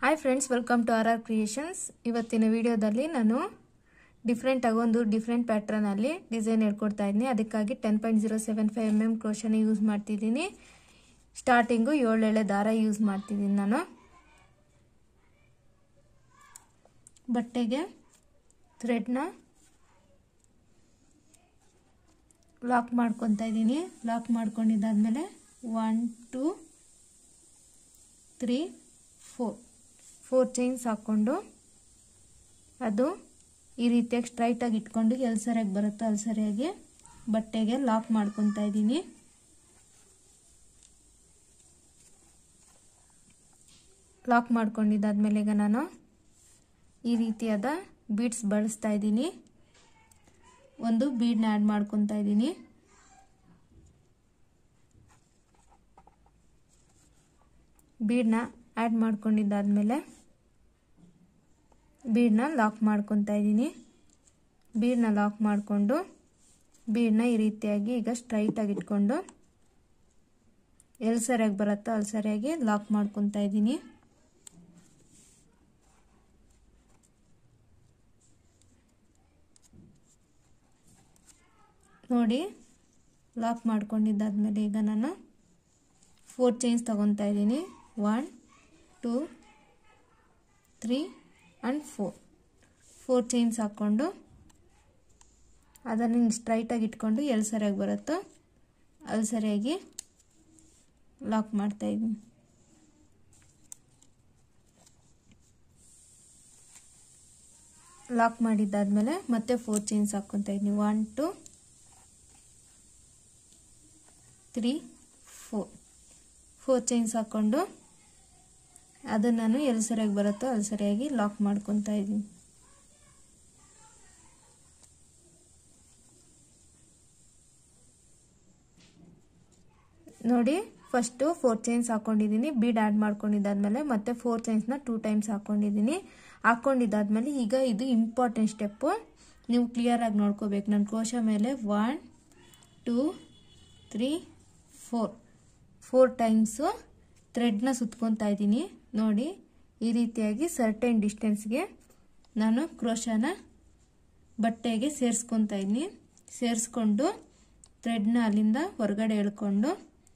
Hi friends welcome to R R creations ಇವತ್ತಿನ ವಿಡಿಯೋದಲ್ಲಿ ನಾನು ಡಿಫ್ರೆಂಟ್ ಆಗಿ ಒಂದು ಡಿಫ್ರೆಂಟ್ ಪ್ಯಾಟ್ರನಲ್ಲಿ ಡಿಸೈನ್ ಹೇಳ್ಕೊಡ್ತಾ ಇದ್ದೀನಿ ಅದಕ್ಕಾಗಿ ten point zero seven five M M ಕ್ರೋಶನ ಯೂಸ್ ಮಾಡ್ತಿದ್ದೀನಿ ಸ್ಟಾರ್ಟಿಂಗು ಏಳೆಳೆ ದಾರ ಯೂಸ್ ಮಾಡ್ತಿದ್ದೀನಿ ನಾನು ಬಟ್ಟೆಗೆ ಥ್ರೆಡ್ನ ಲಾಕ್ ಮಾಡ್ಕೊತಾ ಇದ್ದೀನಿ ಲಾಕ್ ಮಾಡ್ಕೊಂಡಿದ್ದಾದಮೇಲೆ one two three four four chains ಹಾಕ್ಕೊಂಡು ಅದು ಈ ರೀತಿಯಾಗಿ ಸ್ಟ್ರೈಟಾಗಿ ಇಟ್ಕೊಂಡು ಎಲ್ಲಿ ಸರಿಯಾಗಿ ಬರುತ್ತೋ ಅಲ್ಲಿ ಸರಿಯಾಗಿ ಬಟ್ಟೆಗೆ ಲಾಕ್ ಮಾಡ್ಕೊತಾ ಇದ್ದೀನಿ ಲಾಕ್ ಮಾಡ್ಕೊಂಡಿದ್ದಾದ್ಮೇಲೆ ಈಗ ನಾನು ಈ ರೀತಿಯಾದ ಬೀಡ್ಸ್ ಬಳಸ್ತಾ ಇದ್ದೀನಿ ಒಂದು ಬೀಡ್ನ ಆ್ಯಡ್ ಮಾಡ್ಕೊತಾ ಇದ್ದೀನಿ ಬೀಡ್ನ ಆ್ಯಡ್ ಮಾಡ್ಕೊಂಡಿದ್ದಾದಮೇಲೆ ಬೀಡನ್ನ ಲಾಕ್ ಮಾಡ್ಕೊತಾ ಇದ್ದೀನಿ ಬೀಡನ್ನ ಲಾಕ್ ಮಾಡಿಕೊಂಡು ಬೀಡನ್ನ ಈ ರೀತಿಯಾಗಿ ಈಗ ಸ್ಟ್ರೈಟಾಗಿ ಇಟ್ಕೊಂಡು ಎಲ್ಲಿ ಸರಿಯಾಗಿ ಬರುತ್ತೋ ಅಲ್ಲಿ ಸರಿಯಾಗಿ ಲಾಕ್ ಮಾಡ್ಕೊತಾ ಇದ್ದೀನಿ ನೋಡಿ ಲಾಕ್ ಮಾಡ್ಕೊಂಡಿದ್ದಾದ್ಮೇಲೆ ಈಗ ನಾನು ಫೋರ್ ಚೈನ್ಸ್ ತಗೊತಾ ಇದ್ದೀನಿ one two three and four four chains ಹಾಕ್ಕೊಂಡು ಅದನ್ನು ಹಿಂಗೆ ಸ್ಟ್ರೈಟಾಗಿ ಇಟ್ಕೊಂಡು ಎಲ್ಲಿ ಸರಿಯಾಗಿ ಬರುತ್ತೋ ಅಲ್ಲಿ ಸರಿಯಾಗಿ ಲಾಕ್ ಮಾಡ್ತಾಯಿದ್ದೀನಿ ಲಾಕ್ ಮಾಡಿದ್ದಾದಮೇಲೆ ಮತ್ತೆ ಫೋರ್ ಚೈನ್ಸ್ ಹಾಕ್ಕೊತಾ ಇದ್ದೀನಿ one two three four four chains ಹಾಕ್ಕೊಂಡು ಅದನ್ನು ನಾನು ಎಲ್ಲಿ ಸರಿಯಾಗಿ ಬರುತ್ತೋ ಅಲ್ಲಿ ಸರಿಯಾಗಿ ಲಾಕ್ ಮಾಡ್ಕೊತಾ ಇದ್ದೀನಿ ನೋಡಿ ಫಸ್ಟು ಫೋರ್ ಚೈನ್ಸ್ ಹಾಕೊಂಡಿದ್ದೀನಿ ಬೀಡ್ ಆ್ಯಡ್ ಮಾಡ್ಕೊಂಡಿದ್ದಾದ್ಮೇಲೆ ಮತ್ತೆ ಫೋರ್ ಚೈನ್ಸ್ನ ಟೂ ಟೈಮ್ಸ್ ಹಾಕೊಂಡಿದ್ದೀನಿ ಹಾಕೊಂಡಿದ್ದಾದ್ಮೇಲೆ ಈಗ ಇದು ಇಂಪಾರ್ಟೆಂಟ್ ಸ್ಟೆಪ್ಪು ನೀವು ಕ್ಲಿಯರಾಗಿ ನೋಡ್ಕೋಬೇಕು ನನ್ನ ಕೋಶ ಮೇಲೆ one two three four four times ಥ್ರೆಡ್ನ ಸುತ್ಕೊತಾ ಇದ್ದೀನಿ ನೋಡಿ ಈ ರೀತಿಯಾಗಿ ಸರ್ಟೈನ್ ಡಿಸ್ಟೆನ್ಸ್ಗೆ ನಾನು ಕ್ರೋಶನ ಬಟ್ಟೆಗೆ ಸೇರಿಸ್ಕೊತಾ ಇದ್ದೀನಿ ಸೇರಿಸ್ಕೊಂಡು ಥ್ರೆಡ್ನ ಅಲ್ಲಿಂದ ಹೊರಗಡೆ ಎಳ್ಕೊಂಡು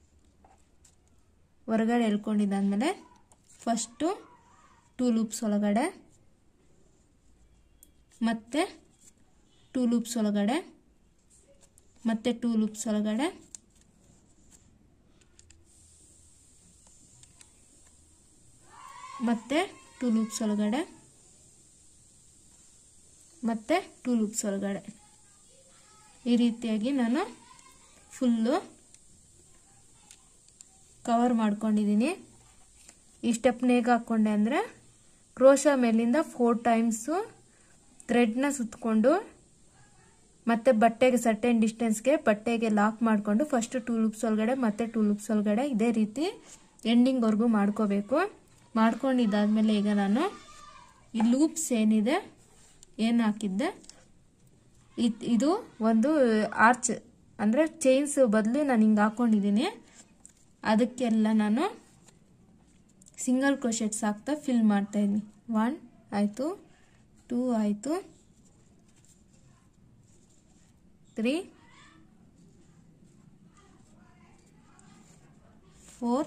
ಹೊರಗಡೆ ಎಳ್ಕೊಂಡಿದ್ದಾದಮೇಲೆ ಫಸ್ಟು ಟೂ ಲೂಪ್ಸ್ ಒಳಗಡೆ ಮತ್ತೆ ಟೂ ಲೂಪ್ಸ್ ಒಳಗಡೆ ಮತ್ತೆ ಟೂ ಲೂಪ್ಸ್ ಒಳಗಡೆ ಮತ್ತೆ ಟೂ ಲೂಪ್ಸ್ ಒಳಗಡೆ ಮತ್ತೆ ಟೂ ಲೂಪ್ಸ್ ಒಳಗಡೆ ಈ ರೀತಿಯಾಗಿ ನಾನು ಫುಲ್ಲು ಕವರ್ ಮಾಡ್ಕೊಂಡಿದ್ದೀನಿ ಈ ಸ್ಟೆಪ್ನ ಹೇಗೆ ಹಾಕ್ಕೊಂಡೆ ಅಂದರೆ ಕ್ರೋಶ ಮೇಲಿಂದ ಫೋರ್ ಟೈಮ್ಸು ಥ್ರೆಡ್ನ ಸುತ್ತಕೊಂಡು ಮತ್ತೆ ಬಟ್ಟೆಗೆ ಸರ್ಟೆನ್ ಡಿಸ್ಟೆನ್ಸ್ಗೆ ಬಟ್ಟೆಗೆ ಲಾಕ್ ಮಾಡಿಕೊಂಡು ಫಸ್ಟ್ ಟೂ ಲೂಪ್ಸ್ ಒಳಗಡೆ ಮತ್ತೆ ಟೂ ಲೂಪ್ಸ್ ಒಳಗಡೆ ಇದೇ ರೀತಿ ಎಂಡಿಂಗ್ವರೆಗೂ ಮಾಡ್ಕೋಬೇಕು ಮಾಡ್ಕೊಂಡಿದ್ದಾದ್ಮೇಲೆ ಈಗ ನಾನು ಈ ಲೂಪ್ಸ್ ಏನಿದೆ ಏನು ಹಾಕಿದ್ದೆ ಇದು ಒಂದು ಆರ್ಚ್ ಅಂದರೆ ಚೈನ್ಸ್ ಬದಲು ನಾನು ಹಿಂಗೆ ಹಾಕ್ಕೊಂಡಿದ್ದೀನಿ ಅದಕ್ಕೆಲ್ಲ ನಾನು ಸಿಂಗಲ್ ಕ್ರೋಶೆಟ್ಸ್ ಹಾಕ್ತಾ ಫಿಲ್ ಮಾಡ್ತಾಯಿದ್ದೀನಿ ಒನ್ ಆಯಿತು ಟೂ ಆಯಿತು three four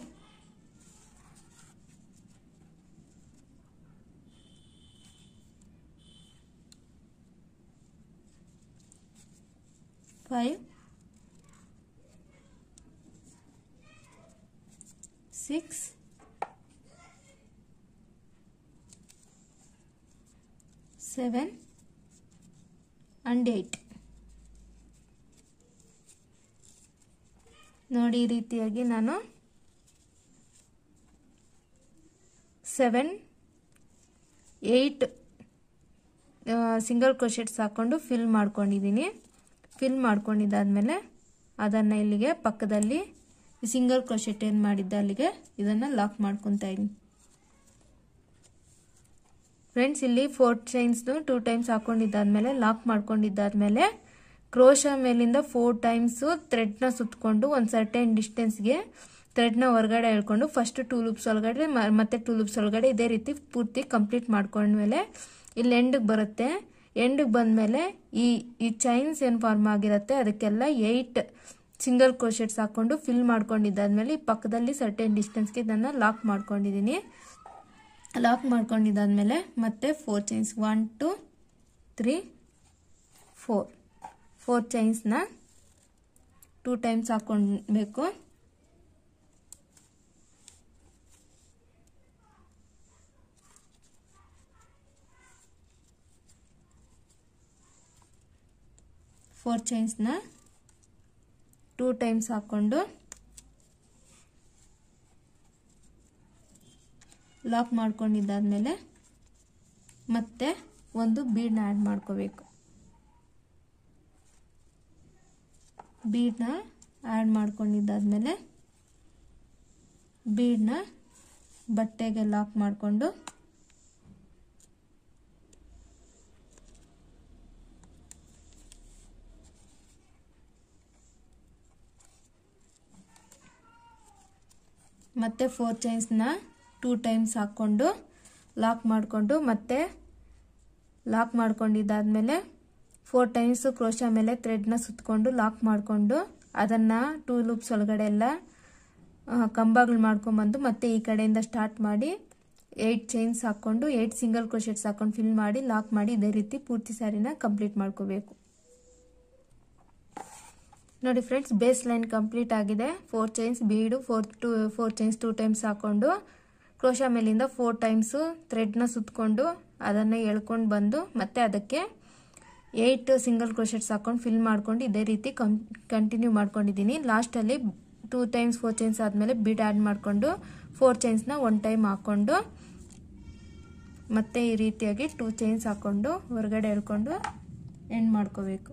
five, six, seven, and eight. ನೋಡಿ ಈ ರೀತಿಯಾಗಿ ನಾನು ಸೆವೆನ್ ಏಯ್ಟ್ ಸಿಂಗಲ್ ಕ್ರೋಶೆಟ್ಸ್ ಹಾಕ್ಕೊಂಡು ಫಿಲ್ ಮಾಡ್ಕೊಂಡಿದ್ದೀನಿ ಫಿಲ್ ಮಾಡ್ಕೊಂಡಿದ್ದಾದ್ಮೇಲೆ ಅದನ್ನು ಇಲ್ಲಿಗೆ ಪಕ್ಕದಲ್ಲಿ ಸಿಂಗಲ್ ಕ್ರೋಶೆಟ್ ಏನು ಮಾಡಿದ್ದೆ ಅಲ್ಲಿಗೆ ಇದನ್ನು ಲಾಕ್ ಮಾಡ್ಕೊತಾ ಇದ್ದೀನಿ ಫ್ರೆಂಡ್ಸ್ ಇಲ್ಲಿ ಫೋರ್ ಚೈನ್ಸ್ನು ಟೂ ಟೈಮ್ಸ್ ಹಾಕೊಂಡಿದ್ದಾದ್ಮೇಲೆ ಲಾಕ್ ಮಾಡ್ಕೊಂಡಿದ್ದಾದ್ಮೇಲೆ ಕ್ರೋಶ ಮೇಲಿಂದ ಫೋರ್ ಟೈಮ್ಸು ಥ್ರೆಡ್ನ ಸುತ್ತಕೊಂಡು ಒಂದು ಸರ್ಟೈನ್ ಡಿಸ್ಟೆನ್ಸ್ಗೆ ಥ್ರೆಡ್ನ ಹೊರಗಡೆ ಎಳ್ಕೊಂಡು ಫಸ್ಟ್ ಟೂ ಲೂಪ್ಸ್ ಒಳಗಡೆ ಮ- ಮತ್ತೆ ಟೂ ಲೂಪ್ಸ್ ಒಳಗಡೆ ಇದೇ ರೀತಿ ಪೂರ್ತಿ ಕಂಪ್ಲೀಟ್ ಮಾಡ್ಕೊಂಡ್ಮೇಲೆ ಇಲ್ಲಿ ಎಂಡಿಗೆ ಬರುತ್ತೆ ಎಂಡಿಗೆ ಬಂದಮೇಲೆ ಈ ಈ ಚೈನ್ಸ್ ಏನು ಫಾರ್ಮ್ ಆಗಿರುತ್ತೆ ಅದಕ್ಕೆಲ್ಲ ಏಯ್ಟ್ ಸಿಂಗಲ್ ಕ್ರೋಶೆಟ್ಸ್ ಹಾಕೊಂಡು ಫಿಲ್ ಮಾಡ್ಕೊಂಡಿದ್ದಾದ್ಮೇಲೆ ಈ ಪಕ್ಕದಲ್ಲಿ ಸರ್ಟೆನ್ ಡಿಸ್ಟೆನ್ಸ್ಗೆ ಇದನ್ನು ಲಾಕ್ ಮಾಡ್ಕೊಂಡಿದ್ದೀನಿ ಲಾಕ್ ಮಾಡ್ಕೊಂಡಿದ್ದಾದ್ಮೇಲೆ ಮತ್ತೆ four chains one two three four four ಚೈನ್ಸ್ನ ಟೂ ಟೈಮ್ಸ್ ಹಾಕೊಳ್ಬೇಕು ಫೋರ್ ಚೈನ್ಸ್ನ ಟೂ ಟೈಮ್ಸ್ ಹಾಕ್ಕೊಂಡು ಲಾಕ್ ಮಾಡ್ಕೊಂಡಿದ್ದಾದ್ಮೇಲೆ ಮತ್ತೆ ಒಂದು ಬೀಡ್ನ ಆ್ಯಡ್ ಮಾಡ್ಕೋಬೇಕು ಬೀಡ್ನ ಆ್ಯಡ್ ಮಾಡ್ಕೊಂಡಿದ್ದಾದ್ಮೇಲೆ ಬೀಡ್ನ ಬಟ್ಟೆಗೆ ಲಾಕ್ ಮಾಡಿಕೊಂಡು ಮತ್ತೆ ಫೋರ್ ಚೈನ್ಸ್ನ ಟೂ ಟೈಮ್ಸ್ ಹಾಕ್ಕೊಂಡು ಲಾಕ್ ಮಾಡಿಕೊಂಡು ಮತ್ತೆ ಲಾಕ್ ಮಾಡ್ಕೊಂಡಿದ್ದಾದ್ಮೇಲೆ ಫೋರ್ ಟೈಮ್ಸ್ ಕ್ರೋಶ ಮೇಲೆ ಥ್ರೆಡ್ನ ಸುತ್ತಕೊಂಡು ಲಾಕ್ ಮಾಡಿಕೊಂಡು ಅದನ್ನು ಟೂ ಲೂಪ್ಸ್ ಒಳಗಡೆ ಎಲ್ಲ ಕಂಬಗಳು ಮಾಡ್ಕೊಂಬಂದು ಮತ್ತೆ ಈ ಕಡೆಯಿಂದ ಸ್ಟಾರ್ಟ್ ಮಾಡಿ ಏಯ್ಟ್ ಚೈನ್ಸ್ ಹಾಕ್ಕೊಂಡು ಏಯ್ಟ್ ಸಿಂಗಲ್ ಕ್ರೋಶೆಟ್ಸ್ ಹಾಕೊಂಡು ಫಿಲ್ ಮಾಡಿ ಲಾಕ್ ಮಾಡಿ ಇದೇ ರೀತಿ ಪೂರ್ತಿ ಸ್ಯಾರಿನ ಕಂಪ್ಲೀಟ್ ಮಾಡ್ಕೋಬೇಕು ನೋಡಿ ಫ್ರೆಂಡ್ಸ್ ಬೇಸ್ ಲೈನ್ ಕಂಪ್ಲೀಟ್ ಆಗಿದೆ four chains bead four two four chains two times ಹಾಕೊಂಡು ಕ್ರೋಶ ಮೇಲಿಂದ ಫೋರ್ ಟೈಮ್ಸು ಥ್ರೆಡ್ನ ಸುತ್ತಕೊಂಡು ಅದನ್ನು ಎಳ್ಕೊಂಡು ಬಂದು ಮತ್ತೆ ಅದಕ್ಕೆ ಏಯ್ಟ್ ಸಿಂಗಲ್ ಕ್ರೋಶೆಟ್ಸ್ ಹಾಕೊಂಡು ಫಿಲ್ ಮಾಡ್ಕೊಂಡು ಇದೇ ರೀತಿ ಕಂ ಕಂಟಿನ್ಯೂ ಮಾಡ್ಕೊಂಡಿದ್ದೀನಿ ಲಾಸ್ಟಲ್ಲಿ ಟೂ ಟೈಮ್ಸ್ ಫೋರ್ ಚೈನ್ಸ್ ಆದಮೇಲೆ ಬಿಡ್ ಆ್ಯಡ್ ಮಾಡಿಕೊಂಡು ಫೋರ್ ಚೈನ್ಸ್ನ ಒನ್ ಟೈಮ್ ಹಾಕ್ಕೊಂಡು ಮತ್ತೆ ಈ ರೀತಿಯಾಗಿ ಟೂ ಚೈನ್ಸ್ ಹಾಕ್ಕೊಂಡು ಹೊರಗಡೆ ಎಳ್ಕೊಂಡು ಎಂಡ್ ಮಾಡ್ಕೋಬೇಕು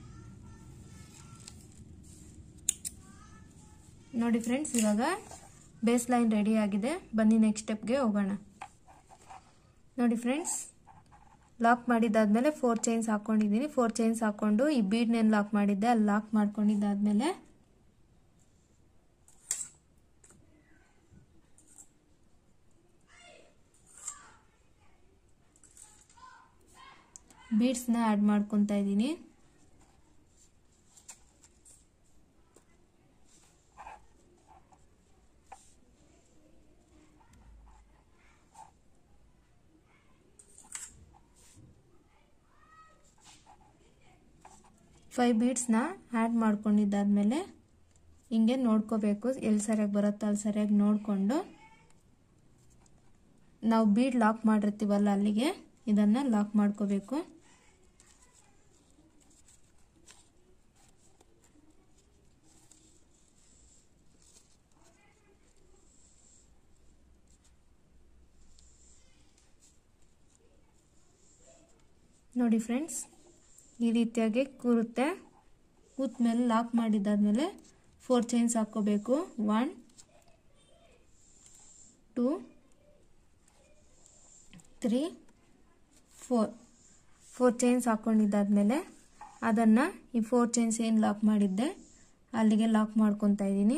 ನೋಡಿ ಫ್ರೆಂಡ್ಸ್ ಇವಾಗ ಬೇಸ್ ಲೈನ್ ರೆಡಿ ಆಗಿದೆ ಬನ್ನಿ ನೆಕ್ಸ್ಟ್ ಸ್ಟೆಪ್ಗೆ ಹೋಗೋಣ ನೋಡಿ ಫ್ರೆಂಡ್ಸ್ ಲಾಕ್ ಮಾಡಿದ್ದಾದ್ಮೇಲೆ ಫೋರ್ ಚೈನ್ಸ್ ಹಾಕ್ಕೊಂಡಿದ್ದೀನಿ ಫೋರ್ ಚೈನ್ಸ್ ಹಾಕ್ಕೊಂಡು ಈ ಬೀಡ್ನೇನು ಲಾಕ್ ಮಾಡಿದ್ದೆ ಅಲ್ಲಿ ಲಾಕ್ ಮಾಡ್ಕೊಂಡಿದ್ದಾದ್ಮೇಲೆ ಬೀಡ್ಸ್ನ ಆ್ಯಡ್ ಮಾಡ್ಕೊತಾ ಇದ್ದೀನಿ ಫೈವ್ ಬೀಡ್ಸ್ನ ಆ್ಯಡ್ ಮಾಡ್ಕೊಂಡಿದ್ದಾದ್ಮೇಲೆ ಹಿಂಗೆ ನೋಡ್ಕೋಬೇಕು ಎಲ್ಲಿ ಸರಿಯಾಗಿ ಬರುತ್ತೋ ಅಲ್ಲಿ ಸರಿಯಾಗಿ ನೋಡಿಕೊಂಡು ನಾವು ಬೀಡ್ ಲಾಕ್ ಮಾಡಿರ್ತೀವಲ್ಲ ಅಲ್ಲಿಗೆ ಇದನ್ನು ಲಾಕ್ ಮಾಡ್ಕೋಬೇಕು ನೋಡಿ ಫ್ರೆಂಡ್ಸ್ ಈ ರೀತಿಯಾಗಿ ಕೂರುತ್ತೆ ಕೂತ ಮೇಲೆ ಲಾಕ್ ಮಾಡಿದ್ದಾದ್ಮೇಲೆ ಫೋರ್ ಚೈನ್ಸ್ ಹಾಕ್ಕೋಬೇಕು one two three four four chains ಹಾಕ್ಕೊಂಡಿದ್ದಾದ್ಮೇಲೆ ಅದನ್ನು ಈ ಫೋರ್ ಚೈನ್ಸ್ ಏನು ಲಾಕ್ ಮಾಡಿದ್ದೆ ಅಲ್ಲಿಗೆ ಲಾಕ್ ಮಾಡ್ಕೊತಾ ಇದ್ದೀನಿ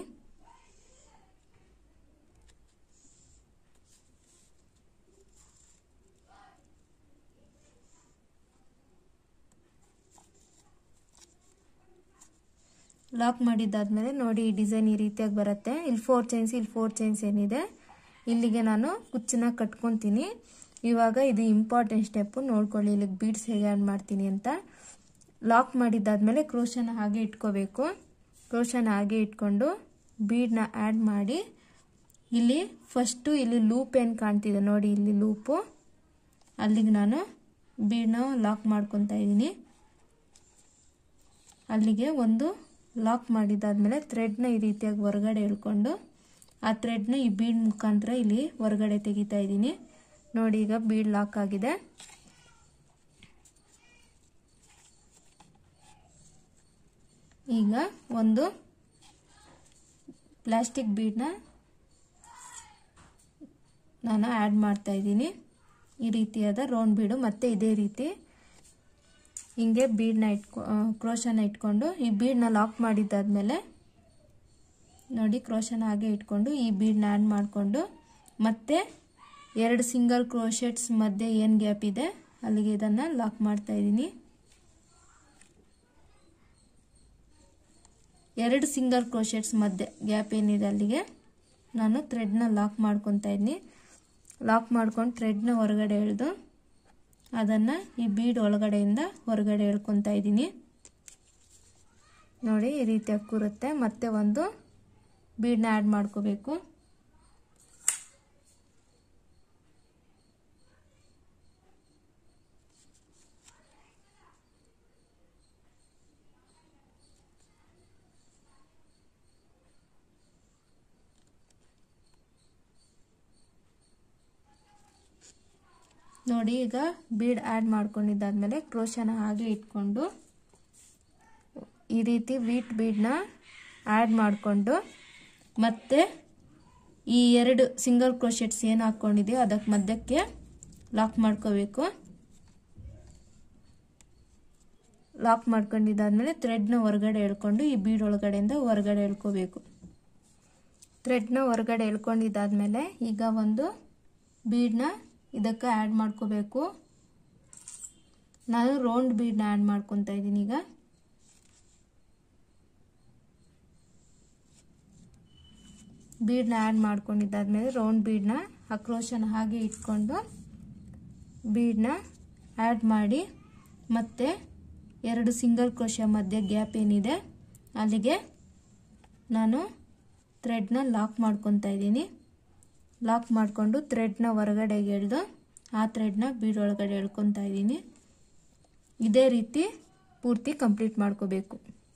ಲಾಕ್ ಮಾಡಿದ್ದಾದ್ಮೇಲೆ ನೋಡಿ ಈ ಡಿಸೈನ್ ಈ ರೀತಿಯಾಗಿ ಬರುತ್ತೆ ಇಲ್ಲಿ ಫೋರ್ ಚೈನ್ಸ್ ಇಲ್ಲಿ ಫೋರ್ ಚೈನ್ಸ್ ಏನಿದೆ ಇಲ್ಲಿಗೆ ನಾನು ಕುಚ್ಚನ್ನ ಕಟ್ಕೊತೀನಿ ಇವಾಗ ಇದು ಇಂಪಾರ್ಟೆಂಟ್ ಸ್ಟೆಪ್ಪು ನೋಡ್ಕೊಳ್ಳಿ ಇಲ್ಲಿಗೆ ಬೀಡ್ಸ್ ಹೇಗೆ ಆ್ಯಡ್ ಮಾಡ್ತೀನಿ ಅಂತ ಲಾಕ್ ಮಾಡಿದ್ದಾದ್ಮೇಲೆ ಕ್ರೋಶನ ಹಾಗೆ ಇಟ್ಕೋಬೇಕು ಕ್ರೋಶನ ಹಾಗೆ ಇಟ್ಕೊಂಡು ಬೀಡನ್ನ ಆ್ಯಡ್ ಮಾಡಿ ಇಲ್ಲಿ ಫಸ್ಟು ಇಲ್ಲಿ ಲೂಪ್ ಏನು ಕಾಣ್ತಿದೆ ನೋಡಿ ಇಲ್ಲಿ ಲೂಪು ಅಲ್ಲಿಗೆ ನಾನು ಬೀಡನ್ನ ಲಾಕ್ ಮಾಡ್ಕೊತಾ ಇದ್ದೀನಿ ಅಲ್ಲಿಗೆ ಒಂದು ಲಾಕ್ ಮಾಡಿದ್ದಾದ್ಮೇಲೆ ಥ್ರೆಡ್ನ ಈ ರೀತಿಯಾಗಿ ಹೊರಗಡೆ ಎಳ್ಕೊಂಡು ಆ ಥ್ರೆಡ್ನ ಈ ಬೀಡ್ ಮುಖಾಂತರ ಇಲ್ಲಿ ಹೊರಗಡೆ ತೆಗಿತಾ ಇದ್ದೀನಿ ನೋಡಿ ಈಗ ಬೀಡ್ ಲಾಕ್ ಆಗಿದೆ ಈಗ ಒಂದು ಪ್ಲಾಸ್ಟಿಕ್ ಬೀಡ್ನ ನಾನು ಆ್ಯಡ್ ಮಾಡ್ತಾ ಇದ್ದೀನಿ ಈ ರೀತಿಯಾದ ರೌಂಡ್ ಬೀಡು ಮತ್ತೆ ಇದೇ ರೀತಿ ಹಿಂಗೆ ಬೀಡನ್ನ ಇಟ್ಕೊ ಕ್ರೋಶನ ಇಟ್ಕೊಂಡು ಈ ಬೀಡನ್ನ ಲಾಕ್ ಮಾಡಿದ್ದಾದ್ಮೇಲೆ ನೋಡಿ ಕ್ರೋಶನ ಹಾಗೆ ಇಟ್ಕೊಂಡು ಈ ಬೀಡನ್ನ ಆ್ಯಡ್ ಮಾಡಿಕೊಂಡು ಮತ್ತೆ ಎರಡು ಸಿಂಗಲ್ ಕ್ರೋಶೆಟ್ಸ್ ಮಧ್ಯೆ ಏನು ಗ್ಯಾಪ್ ಇದೆ ಅಲ್ಲಿಗೆ ಇದನ್ನು ಲಾಕ್ ಮಾಡ್ತಾ ಇದ್ದೀನಿ ಎರಡು ಸಿಂಗಲ್ ಕ್ರೋಶೆಟ್ಸ್ ಮಧ್ಯೆ ಗ್ಯಾಪ್ ಏನಿದೆ ಅಲ್ಲಿಗೆ ನಾನು ಥ್ರೆಡ್ನ ಲಾಕ್ ಮಾಡ್ಕೊತಾ ಇದ್ದೀನಿ ಲಾಕ್ ಮಾಡ್ಕೊಂಡು ಥ್ರೆಡ್ನ ಹೊರಗಡೆ ಎಳೆದು ಅದನ್ನು ಈ ಬೀಡ್ ಒಳಗಡೆಯಿಂದ ಹೊರಗಡೆ ಎಳ್ಕೊತಾ ಇದ್ದೀನಿ ನೋಡಿ ಈ ರೀತಿಯಾಗಿ ಕೂರುತ್ತೆ ಮತ್ತೆ ಒಂದು ಬೀಡನ್ನ ಆ್ಯಡ್ ಮಾಡ್ಕೋಬೇಕು ನೋಡಿ ಈಗ ಬೀಡ್ ಆ್ಯಡ್ ಮಾಡ್ಕೊಂಡಿದ್ದಾದ್ಮೇಲೆ ಕ್ರೋಶನ ಹಾಗೆ ಇಟ್ಕೊಂಡು ಈ ರೀತಿ ವೀಟ್ ಬೀಡನ್ನ ಆ್ಯಡ್ ಮಾಡಿಕೊಂಡು ಮತ್ತೆ ಈ ಎರಡು ಸಿಂಗಲ್ ಕ್ರೋಶೆಟ್ಸ್ ಏನು ಹಾಕ್ಕೊಂಡಿದೆಯೋ ಅದಕ್ಕೆ ಮಧ್ಯಕ್ಕೆ ಲಾಕ್ ಮಾಡ್ಕೋಬೇಕು ಲಾಕ್ ಮಾಡ್ಕೊಂಡಿದ್ದಾದ್ಮೇಲೆ ಥ್ರೆಡ್ನ ಹೊರಗಡೆ ಎಳ್ಕೊಂಡು ಈ ಬೀಡ್ ಒಳಗಡೆಯಿಂದ ಹೊರಗಡೆ ಎಳ್ಕೋಬೇಕು ಥ್ರೆಡ್ನ ಹೊರಗಡೆ ಎಳ್ಕೊಂಡಿದ್ದಾದ್ಮೇಲೆ ಈಗ ಒಂದು ಬೀಡನ್ನ ಇದಕ್ಕೆ ಆ್ಯಡ್ ಮಾಡ್ಕೋಬೇಕು ನಾನು ರೌಂಡ್ ಬೀಡನ್ನ ಆ್ಯಡ್ ಮಾಡ್ಕೊತಾ ಇದ್ದೀನಿ ಈಗ ಬೀಡನ್ನ ಆ್ಯಡ್ ಮಾಡ್ಕೊಂಡಿದ್ದಾದ್ಮೇಲೆ ರೌಂಡ್ ಬೀಡನ್ನ ಅಕ್ರೋಶನ ಹಾಗೆ ಇಟ್ಕೊಂಡು ಬೀಡನ್ನ ಆ್ಯಡ್ ಮಾಡಿ ಮತ್ತೆ ಎರಡು ಸಿಂಗಲ್ ಕ್ರೋಶ ಮಧ್ಯೆ ಗ್ಯಾಪ್ ಏನಿದೆ ಅಲ್ಲಿಗೆ ನಾನು ಥ್ರೆಡ್ನ ಲಾಕ್ ಮಾಡ್ಕೊತಾ ಇದ್ದೀನಿ ಲಾಕ್ ಮಾಡಿಕೊಂಡು ಥ್ರೆಡ್ನ ಹೊರಗಡೆಗೆ ಎಳೆದು ಆ ಥ್ರೆಡ್ನ ಬೀಡ್ ಒಳಗಡೆ ಎಳ್ಕೊತಾ ಇದ್ದೀನಿ ಇದೇ ರೀತಿ ಪೂರ್ತಿ ಕಂಪ್ಲೀಟ್ ಮಾಡ್ಕೋಬೇಕು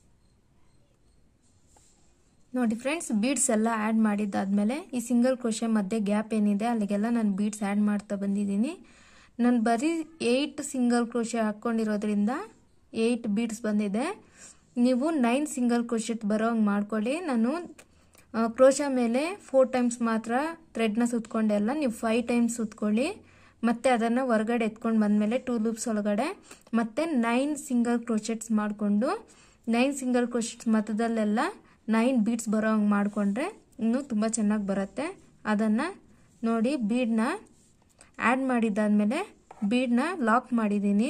ನೋಡಿ ಫ್ರೆಂಡ್ಸ್ ಬೀಡ್ಸ್ ಎಲ್ಲ ಆ್ಯಡ್ ಮಾಡಿದ್ದಾದಮೇಲೆ ಈ ಸಿಂಗಲ್ ಕ್ರೋಶೆ ಮಧ್ಯೆ ಗ್ಯಾಪ್ ಏನಿದೆ ಅಲ್ಲಿಗೆಲ್ಲ ನಾನು ಬೀಡ್ಸ್ ಆ್ಯಡ್ ಮಾಡ್ತಾ ಬಂದಿದ್ದೀನಿ ನಾನು ಬರೀ ಏಯ್ಟ್ ಸಿಂಗಲ್ ಕ್ರೋಶೆ ಹಾಕ್ಕೊಂಡಿರೋದ್ರಿಂದ ಏಯ್ಟ್ ಬೀಡ್ಸ್ ಬಂದಿದೆ ನೀವು ನೈನ್ ಸಿಂಗಲ್ ಕ್ರೋಶೆಟ್ ಬರೋ ಹಂಗೆ ಮಾಡ್ಕೊಳ್ಳಿ ನಾನು ಕ್ರೋಶ ಮೇಲೆ ಫೋರ್ ಟೈಮ್ಸ್ ಮಾತ್ರ ಥ್ರೆಡ್ನ ಸುತ್ಕೊಂಡೆ ಅಲ್ಲ ನೀವು ಫೈವ್ ಟೈಮ್ಸ್ ಸುತ್ಕೊಳ್ಳಿ ಮತ್ತೆ ಅದನ್ನು ಹೊರಗಡೆ ಎತ್ಕೊಂಡು ಬಂದಮೇಲೆ ಟೂ ಲೂಪ್ಸ್ ಒಳಗಡೆ ಮತ್ತೆ ನೈನ್ ಸಿಂಗಲ್ ಕ್ರೋಶೆಟ್ಸ್ ಮಾಡಿಕೊಂಡು ನೈನ್ ಸಿಂಗಲ್ ಕ್ರೋಶೆಟ್ಸ್ ಮಧ್ಯದಲ್ಲೆಲ್ಲ ನೈನ್ ಬೀಡ್ಸ್ ಬರೋ ಹಂಗೆ ಮಾಡಿಕೊಂಡ್ರೆ ಇನ್ನೂ ತುಂಬ ಚೆನ್ನಾಗಿ ಬರುತ್ತೆ ಅದನ್ನು ನೋಡಿ ಬೀಡನ್ನ ಆ್ಯಡ್ ಮಾಡಿದ್ದಾದಮೇಲೆ ಬೀಡನ್ನ ಲಾಕ್ ಮಾಡಿದ್ದೀನಿ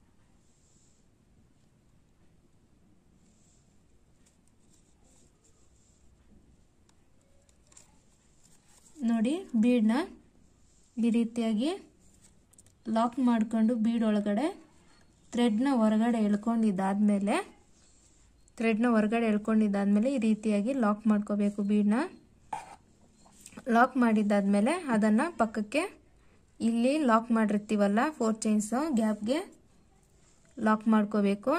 ನೋಡಿ ಬೀಡನ್ನ ಈ ರೀತಿಯಾಗಿ ಲಾಕ್ ಮಾಡಿಕೊಂಡು ಬೀಡ್ ಒಳಗಡೆ ಥ್ರೆಡ್ನ ಹೊರಗಡೆ ಎಳ್ಕೊಂಡಿದ್ದಾದಮೇಲೆ ಥ್ರೆಡ್ನ ಹೊರಗಡೆ ಎಳ್ಕೊಂಡಿದ್ದಾದಮೇಲೆ ಈ ರೀತಿಯಾಗಿ ಲಾಕ್ ಮಾಡ್ಕೋಬೇಕು ಬೀಡನ್ನ ಲಾಕ್ ಮಾಡಿದ್ದಾದಮೇಲೆ ಅದನ್ನು ಪಕ್ಕಕ್ಕೆ ಇಲ್ಲಿ ಲಾಕ್ ಮಾಡಿರ್ತೀವಲ್ಲ ಫೋರ್ ಚೈನ್ಸು ಗ್ಯಾಪ್ಗೆ ಲಾಕ್ ಮಾಡ್ಕೋಬೇಕು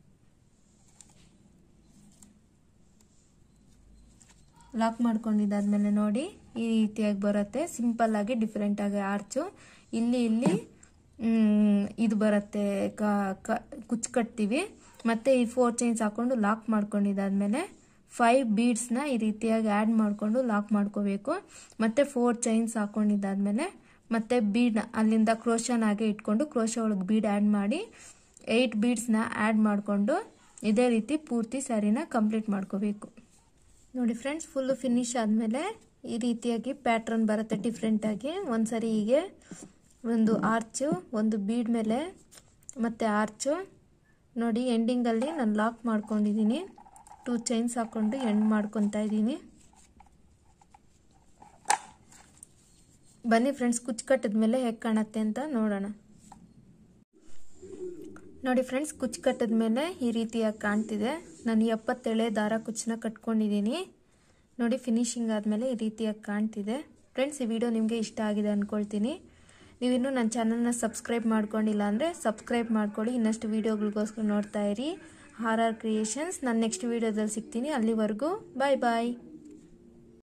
ಲಾಕ್ ಮಾಡ್ಕೊಂಡಿದ್ದಾದ್ಮೇಲೆ ನೋಡಿ ಈ ರೀತಿಯಾಗಿ ಬರುತ್ತೆ ಸಿಂಪಲ್ ಆಗಿ ಡಿಫ್ರೆಂಟ್ ಆಗಿ ಆರ್ಚು ಇಲ್ಲಿ ಇಲ್ಲಿ ಇದು ಬರುತ್ತೆ ಕುಚ್ ಕಟ್ತೀವಿ ಮತ್ತೆ ಈ ಫೋರ್ ಚೈನ್ಸ್ ಹಾಕೊಂಡು ಲಾಕ್ ಮಾಡ್ಕೊಂಡಿದ್ದಾದ್ಮೇಲೆ ಫೈವ್ ಬೀಡ್ಸ್ನ ಈ ರೀತಿಯಾಗಿ ಆ್ಯಡ್ ಮಾಡಿಕೊಂಡು ಲಾಕ್ ಮಾಡ್ಕೋಬೇಕು ಮತ್ತೆ ಫೋರ್ ಚೈನ್ಸ್ ಹಾಕೊಂಡಿದ್ದಾದ್ಮೇಲೆ ಮತ್ತೆ ಬೀಡ್ನ ಅಲ್ಲಿಂದ ಕ್ರೋಶನಾಗೆ ಇಟ್ಕೊಂಡು ಕ್ರೋಶ ಒಳಗೆ ಬೀಡ್ ಆ್ಯಡ್ ಮಾಡಿ ಏಯ್ಟ್ ಬೀಡ್ಸ್ನ ಆ್ಯಡ್ ಮಾಡಿಕೊಂಡು ಇದೇ ರೀತಿ ಪೂರ್ತಿ ಸ್ಯಾರಿನ ಕಂಪ್ಲೀಟ್ ಮಾಡ್ಕೋಬೇಕು ನೋಡಿ ಫ್ರೆಂಡ್ಸ್ ಫುಲ್ಲು ಫಿನಿಶ್ ಆದಮೇಲೆ ಈ ರೀತಿಯಾಗಿ ಪ್ಯಾಟ್ರನ್ ಬರುತ್ತೆ ಡಿಫ್ರೆಂಟಾಗಿ ಒಂದ್ಸರಿ ಹೀಗೆ ಒಂದು ಆರ್ಚು ಒಂದು ಬೀಡ್ ಮೇಲೆ ಮತ್ತು ಆರ್ಚು ನೋಡಿ ಎಂಡಿಂಗಲ್ಲಿ ನಾನು ಲಾಕ್ ಮಾಡ್ಕೊಂಡಿದ್ದೀನಿ ಟೂ ಚೈನ್ಸ್ ಹಾಕ್ಕೊಂಡು ಎಂಡ್ ಮಾಡ್ಕೊತಾ ಇದ್ದೀನಿ ಬನ್ನಿ ಫ್ರೆಂಡ್ಸ್ ಕುಚ್ಚು ಕಟ್ಟಿದ ಮೇಲೆ ಹೇಗೆ ಕಾಣುತ್ತೆ ಅಂತ ನೋಡೋಣ ನೋಡಿ ಫ್ರೆಂಡ್ಸ್ ಕುಚ್ಚು ಕಟ್ಟಿದ ಮೇಲೆ ಈ ರೀತಿಯಾಗಿ ಕಾಣ್ತಿದೆ ನಾನು ಎಪ್ಪತ್ತೆಳೆ ದಾರ ಕುಚ್ಚನ್ನ ಕಟ್ಕೊಂಡಿದ್ದೀನಿ ನೋಡಿ ಫಿನಿಶಿಂಗ್ ಆದಮೇಲೆ ಈ ರೀತಿಯಾಗಿ ಕಾಣ್ತಿದೆ ಫ್ರೆಂಡ್ಸ್ ಈ ವಿಡಿಯೋ ನಿಮಗೆ ಇಷ್ಟ ಆಗಿದೆ ಅಂದ್ಕೊಳ್ತೀನಿ ನೀವಿನ್ನೂ ನನ್ನ ಚಾನಲ್ನ ಸಬ್ಸ್ಕ್ರೈಬ್ ಮಾಡ್ಕೊಂಡಿಲ್ಲ ಅಂದರೆ ಸಬ್ಸ್ಕ್ರೈಬ್ ಮಾಡ್ಕೊಳ್ಳಿ ಇನ್ನಷ್ಟು ವೀಡಿಯೋಗಳಿಗೋಸ್ಕರ ನೋಡ್ತಾ ಇರಿ ಆರ್ ಆರ್ ಕ್ರಿಯೇಷನ್ಸ್ ನಾನು ನೆಕ್ಸ್ಟ್ ವೀಡಿಯೋದಲ್ಲಿ ಸಿಗ್ತೀನಿ ಅಲ್ಲಿವರೆಗೂ ಬಾಯ್ ಬಾಯ್